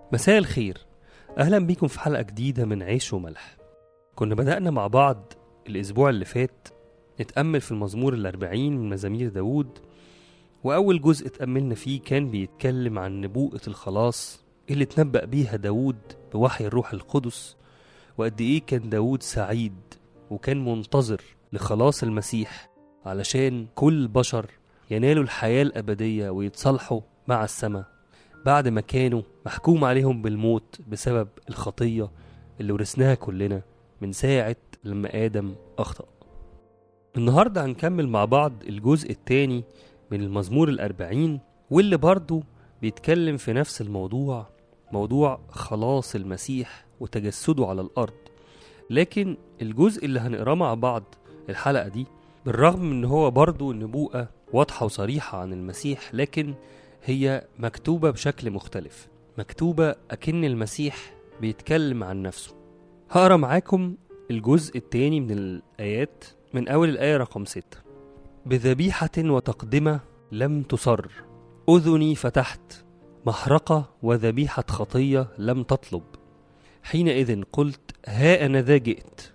مساء الخير أهلا بيكم في حلقة جديدة من عيش وملح كنا بدأنا مع بعض الأسبوع اللي فات نتأمل في المزمور الأربعين من مزامير داوود وأول جزء اتأملنا فيه كان بيتكلم عن نبوءة الخلاص اللي اتنبأ بيها داوود بوحي الروح القدس وقد إيه كان داوود سعيد وكان منتظر لخلاص المسيح علشان كل البشر ينالوا الحياة الأبدية ويتصالحوا مع السماء بعد ما كانوا محكوم عليهم بالموت بسبب الخطية اللي ورثناها كلنا من ساعة لما آدم أخطأ النهاردة هنكمل مع بعض الجزء الثاني من المزمور الأربعين واللي برضه بيتكلم في نفس الموضوع موضوع خلاص المسيح وتجسده على الأرض لكن الجزء اللي هنقراه مع بعض الحلقة دي بالرغم من ان هو برضه نبوءة واضحة وصريحة عن المسيح لكن هي مكتوبة بشكل مختلف مكتوبة أكن المسيح بيتكلم عن نفسه هقرا معاكم الجزء التاني من الآيات من أول الآية رقم ستة بذبيحة وتقدمة لم تصر أذني فتحت محرقة وذبيحة خطية لم تطلب حينئذ قلت ها أنا ذا جئت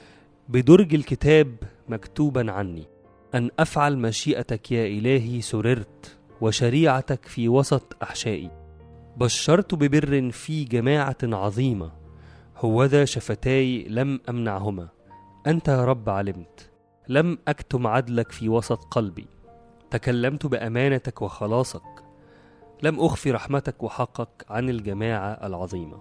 بدرج الكتاب مكتوبا عني أن أفعل مشيئتك يا إلهي سررت وشريعتك في وسط أحشائي بشرت ببر في جماعة عظيمة هوذا شفتاي لم أمنعهما أنت يا رب علمت لم أكتم عدلك في وسط قلبي تكلمت بأمانتك وخلاصك لم أخفي رحمتك وحقك عن الجماعة العظيمة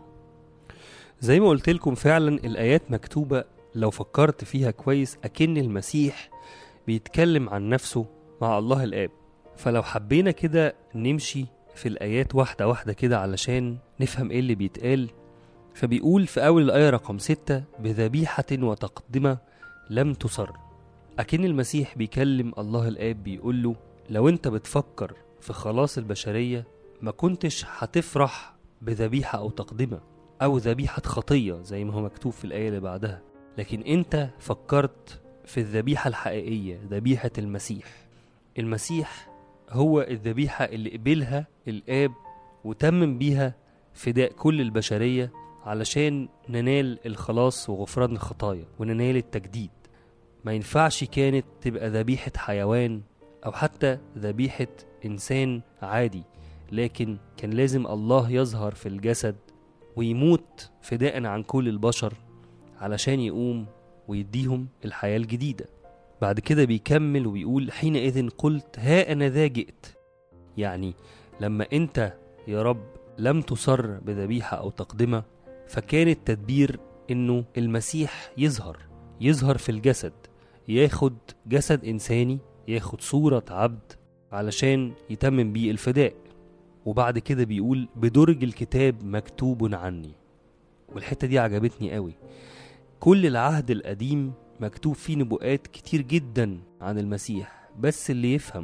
زي ما قلت لكم فعلا الآيات مكتوبة لو فكرت فيها كويس أكن المسيح بيتكلم عن نفسه مع الله الآب فلو حبينا كده نمشي في الآيات واحدة واحدة كده علشان نفهم إيه اللي بيتقال فبيقول في أول الآية رقم ستة بذبيحة وتقدمة لم تصر أكن المسيح بيكلم الله الآب بيقول له لو أنت بتفكر في خلاص البشرية ما كنتش هتفرح بذبيحة أو تقدمة أو ذبيحة خطية زي ما هو مكتوب في الآية اللي بعدها لكن أنت فكرت في الذبيحة الحقيقية ذبيحة المسيح المسيح هو الذبيحة اللي قبلها الآب وتمم بيها فداء كل البشرية علشان ننال الخلاص وغفران الخطايا وننال التجديد ما ينفعش كانت تبقى ذبيحة حيوان أو حتى ذبيحة إنسان عادي لكن كان لازم الله يظهر في الجسد ويموت فداء عن كل البشر علشان يقوم ويديهم الحياة الجديدة بعد كده بيكمل وبيقول حينئذ قلت ها أنا ذا جئت يعني لما أنت يا رب لم تصر بذبيحة أو تقدمة فكان التدبير إنه المسيح يظهر يظهر في الجسد ياخد جسد إنساني ياخد صورة عبد علشان يتمم بيه الفداء وبعد كده بيقول بدرج الكتاب مكتوب عني والحتة دي عجبتني قوي كل العهد القديم مكتوب فيه نبوءات كتير جدا عن المسيح بس اللي يفهم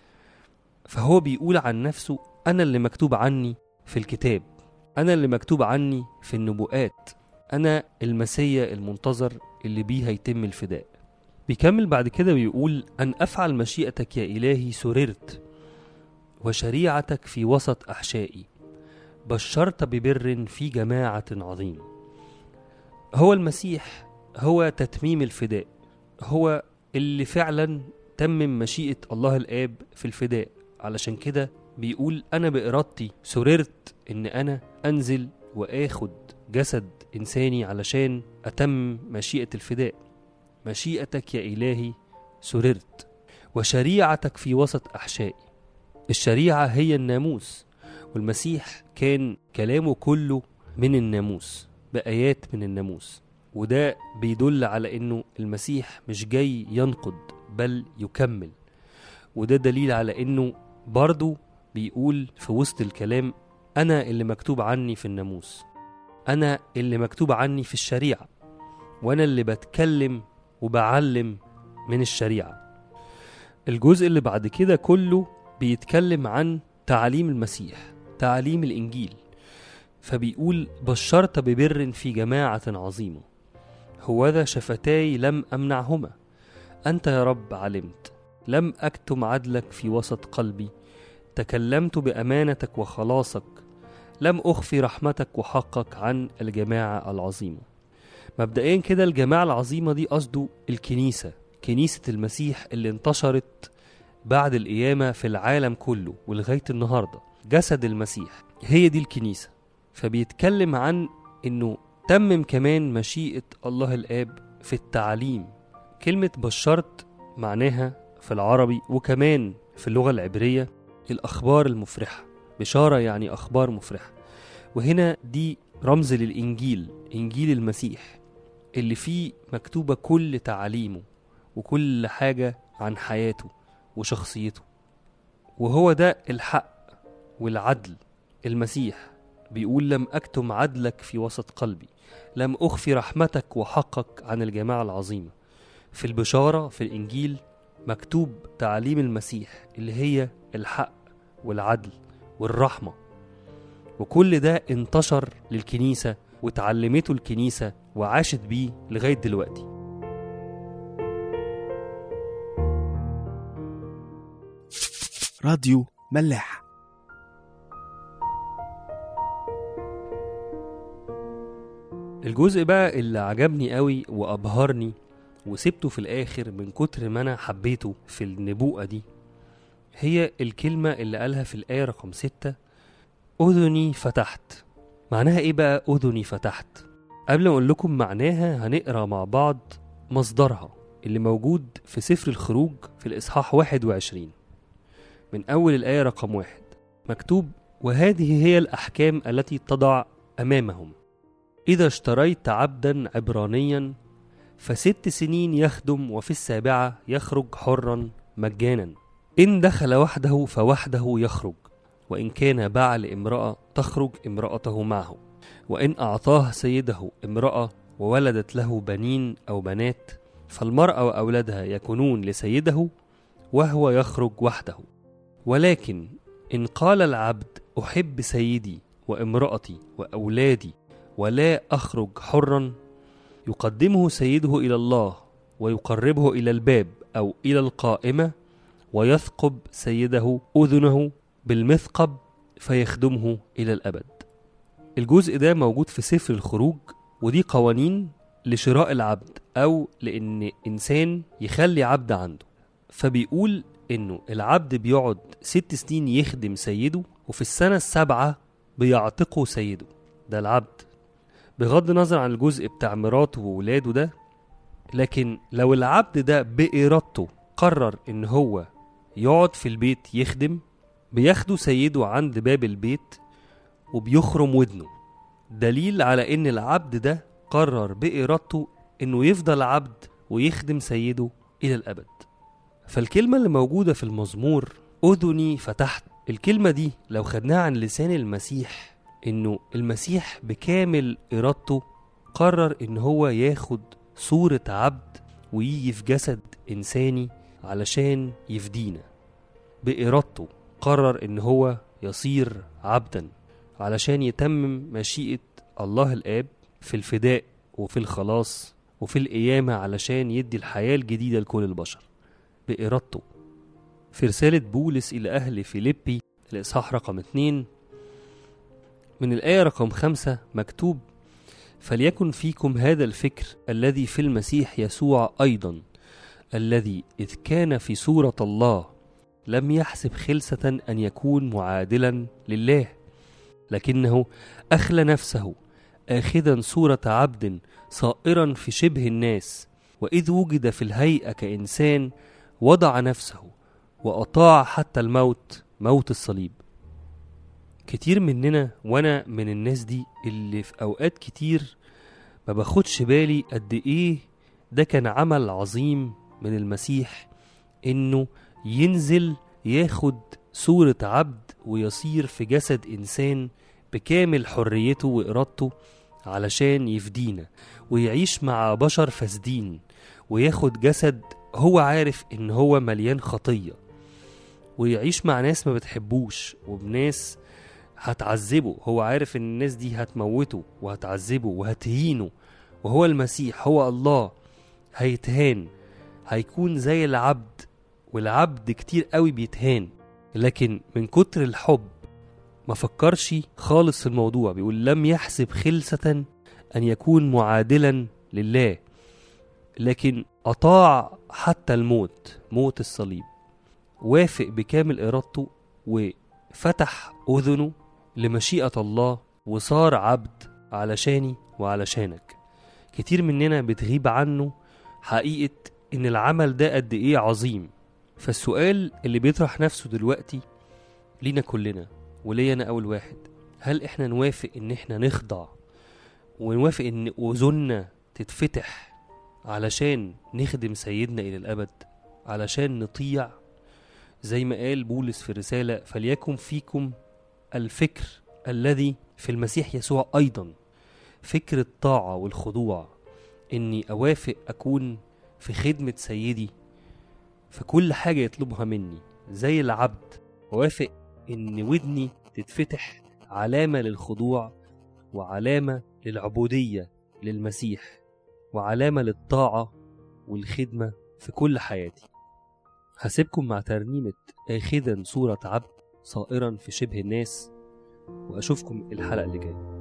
فهو بيقول عن نفسه أنا اللي مكتوب عني في الكتاب أنا اللي مكتوب عني في النبوءات أنا المسيا المنتظر اللي بيه هيتم الفداء بيكمل بعد كده ويقول أن أفعل مشيئتك يا إلهي سررت وشريعتك في وسط أحشائي بشرت ببر في جماعة عظيمة هو المسيح هو تتميم الفداء هو اللي فعلا تمم مشيئة الله الآب في الفداء علشان كده بيقول أنا بإرادتي سررت إن أنا أنزل وآخد جسد إنساني علشان أتم مشيئة الفداء مشيئتك يا إلهي سررت وشريعتك في وسط أحشائي الشريعة هي الناموس والمسيح كان كلامه كله من الناموس بآيات من الناموس وده بيدل على انه المسيح مش جاي ينقض بل يكمل وده دليل على انه برضه بيقول في وسط الكلام انا اللي مكتوب عني في الناموس انا اللي مكتوب عني في الشريعه وانا اللي بتكلم وبعلم من الشريعه الجزء اللي بعد كده كله بيتكلم عن تعاليم المسيح تعاليم الانجيل فبيقول بشرت ببر في جماعه عظيمه هوذا شفتاي لم امنعهما انت يا رب علمت لم اكتم عدلك في وسط قلبي تكلمت بامانتك وخلاصك لم أخفي رحمتك وحقك عن الجماعة العظيمة مبدئيا كده الجماعة العظيمة دي قصده الكنيسة كنيسة المسيح اللي انتشرت بعد القيامة في العالم كله ولغاية النهاردة جسد المسيح هي دي الكنيسة فبيتكلم عن انه تمم كمان مشيئة الله الآب في التعليم كلمة بشرت معناها في العربي وكمان في اللغة العبرية الأخبار المفرحة بشارة يعني أخبار مفرحة وهنا دي رمز للإنجيل إنجيل المسيح اللي فيه مكتوبة كل تعاليمه وكل حاجة عن حياته وشخصيته وهو ده الحق والعدل المسيح بيقول لم أكتم عدلك في وسط قلبي لم أخفي رحمتك وحقك عن الجماعة العظيمة في البشارة في الإنجيل مكتوب تعاليم المسيح اللي هي الحق والعدل والرحمة وكل ده انتشر للكنيسة وتعلمته الكنيسة وعاشت بيه لغاية دلوقتي راديو ملاح الجزء بقى اللي عجبني قوي وأبهرني وسبته في الآخر من كتر ما أنا حبيته في النبوءة دي هي الكلمة اللي قالها في الآية رقم ستة أذني فتحت معناها إيه بقى أذني فتحت قبل ما أقول لكم معناها هنقرأ مع بعض مصدرها اللي موجود في سفر الخروج في الإصحاح 21 من أول الآية رقم واحد مكتوب وهذه هي الأحكام التي تضع أمامهم إذا اشتريت عبدا عبرانيا فست سنين يخدم وفي السابعة يخرج حرا مجانا إن دخل وحده فوحده يخرج وإن كان باع لامرأة تخرج امرأته معه وإن أعطاه سيده امرأة وولدت له بنين أو بنات فالمرأة وأولادها يكونون لسيده وهو يخرج وحده ولكن إن قال العبد أحب سيدي وامرأتي وأولادي ولا أخرج حرا يقدمه سيده إلى الله ويقربه إلى الباب أو إلى القائمة ويثقب سيده أذنه بالمثقب فيخدمه إلى الأبد الجزء ده موجود في سفر الخروج ودي قوانين لشراء العبد أو لأن إنسان يخلي عبد عنده فبيقول إنه العبد بيقعد ست سنين يخدم سيده وفي السنة السابعة بيعتقه سيده ده العبد بغض النظر عن الجزء بتاع مراته وولاده ده لكن لو العبد ده بإرادته قرر إن هو يقعد في البيت يخدم بياخده سيده عند باب البيت وبيخرم ودنه دليل على إن العبد ده قرر بإرادته إنه يفضل عبد ويخدم سيده إلى الأبد فالكلمة اللي موجودة في المزمور أذني فتحت الكلمة دي لو خدناها عن لسان المسيح إنه المسيح بكامل إرادته قرر إن هو ياخد صورة عبد ويجي في جسد إنساني علشان يفدينا بإرادته قرر إن هو يصير عبدا علشان يتمم مشيئة الله الآب في الفداء وفي الخلاص وفي القيامة علشان يدي الحياة الجديدة لكل البشر بإرادته في رسالة بولس إلى أهل فيليبي الإصحاح رقم 2 من الآية رقم خمسة مكتوب فليكن فيكم هذا الفكر الذي في المسيح يسوع أيضا الذي إذ كان في صورة الله لم يحسب خلسة أن يكون معادلا لله لكنه أخلى نفسه آخذا صورة عبد صائرا في شبه الناس وإذ وجد في الهيئة كإنسان وضع نفسه وأطاع حتى الموت موت الصليب كتير مننا وانا من الناس دي اللي في اوقات كتير ما باخدش بالي قد ايه ده كان عمل عظيم من المسيح انه ينزل ياخد صورة عبد ويصير في جسد انسان بكامل حريته وارادته علشان يفدينا ويعيش مع بشر فاسدين وياخد جسد هو عارف ان هو مليان خطية ويعيش مع ناس ما بتحبوش وبناس هتعذبه هو عارف ان الناس دي هتموته وهتعذبه وهتهينه وهو المسيح هو الله هيتهان هيكون زي العبد والعبد كتير قوي بيتهان لكن من كتر الحب ما فكرش خالص في الموضوع بيقول لم يحسب خلسة أن يكون معادلا لله لكن أطاع حتى الموت موت الصليب وافق بكامل إرادته وفتح أذنه لمشيئة الله وصار عبد علشاني وعلشانك كتير مننا بتغيب عنه حقيقة إن العمل ده قد إيه عظيم فالسؤال اللي بيطرح نفسه دلوقتي لينا كلنا وليا أنا أول واحد هل إحنا نوافق إن إحنا نخضع ونوافق إن أذننا تتفتح علشان نخدم سيدنا إلى الأبد علشان نطيع زي ما قال بولس في الرسالة فليكن فيكم الفكر الذي في المسيح يسوع أيضا فكر الطاعة والخضوع إني أوافق أكون في خدمة سيدي في كل حاجة يطلبها مني زي العبد ووافق إن ودني تتفتح علامة للخضوع وعلامة للعبودية للمسيح وعلامة للطاعة والخدمة في كل حياتي هسيبكم مع ترنيمة آخذا صورة عبد صائرا في شبه الناس وأشوفكم الحلقة اللي جاية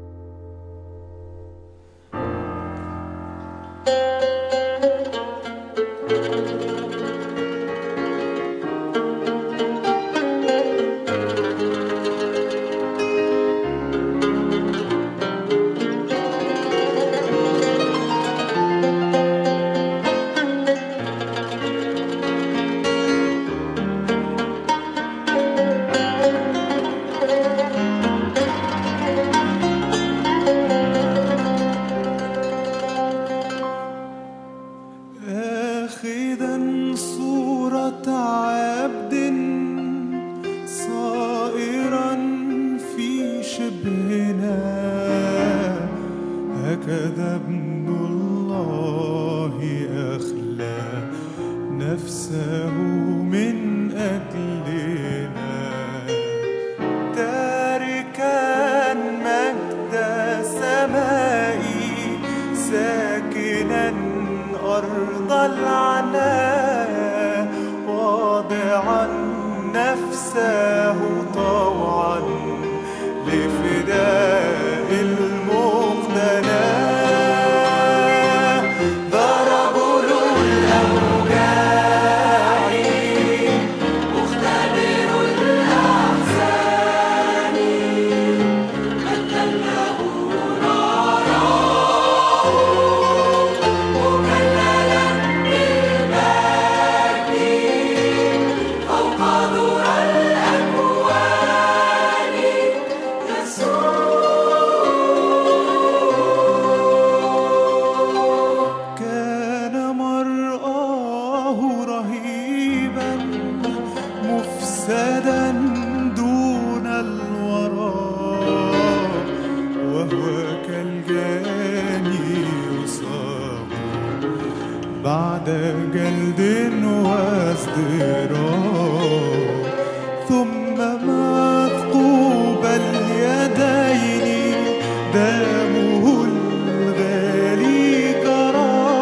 آخذا صورة عبد صائرا في شبهنا هكذا ابن الله أخلى نفسه من أجلنا تاركا مجد سمائي ساكنا أرض العناء واضعا نفسه طوعا لفداء المقتنى ضربوا له الأوجاع مختبر الأحزان كان مرآه رهيبا مفسدا دون الوراء وهو كالجاني يصاب بعد جلد وازدراء ثم مثقوب اليدين دمه الغالي جرى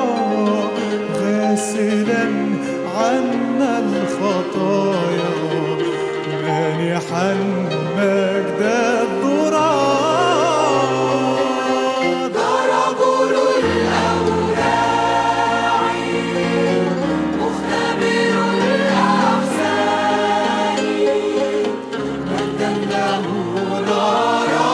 غاسلا عنا الخطايا مانحا مجد الضراب ضربوا له الأوراع مختبر الأحزان مجدا له نارا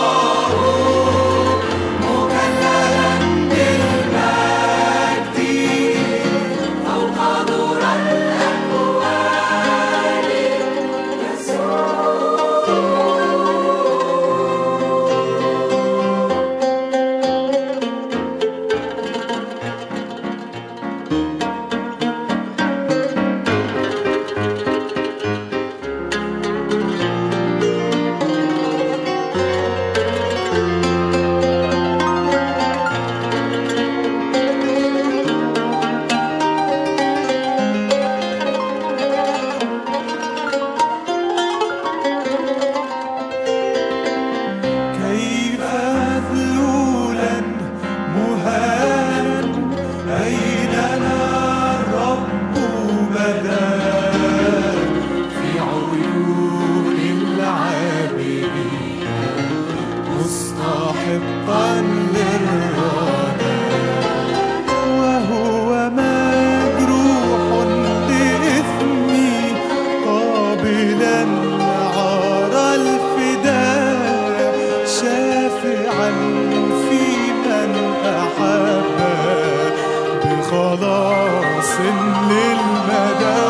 مكللا بالمجد فوق نور الأكوان يسوع واصل للمدى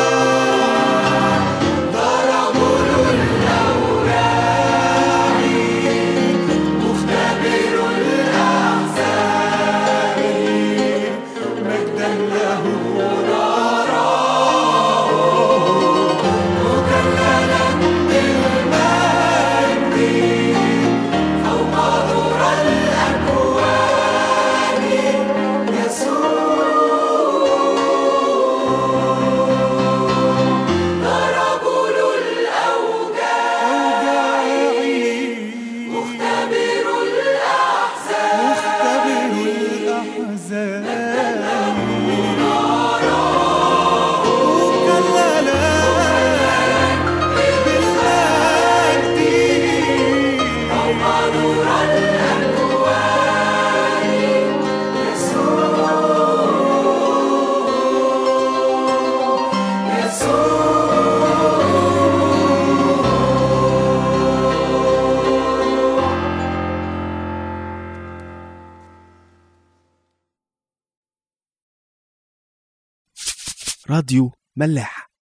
مختبر الأحزان مكللا بالمجد راديو ملاح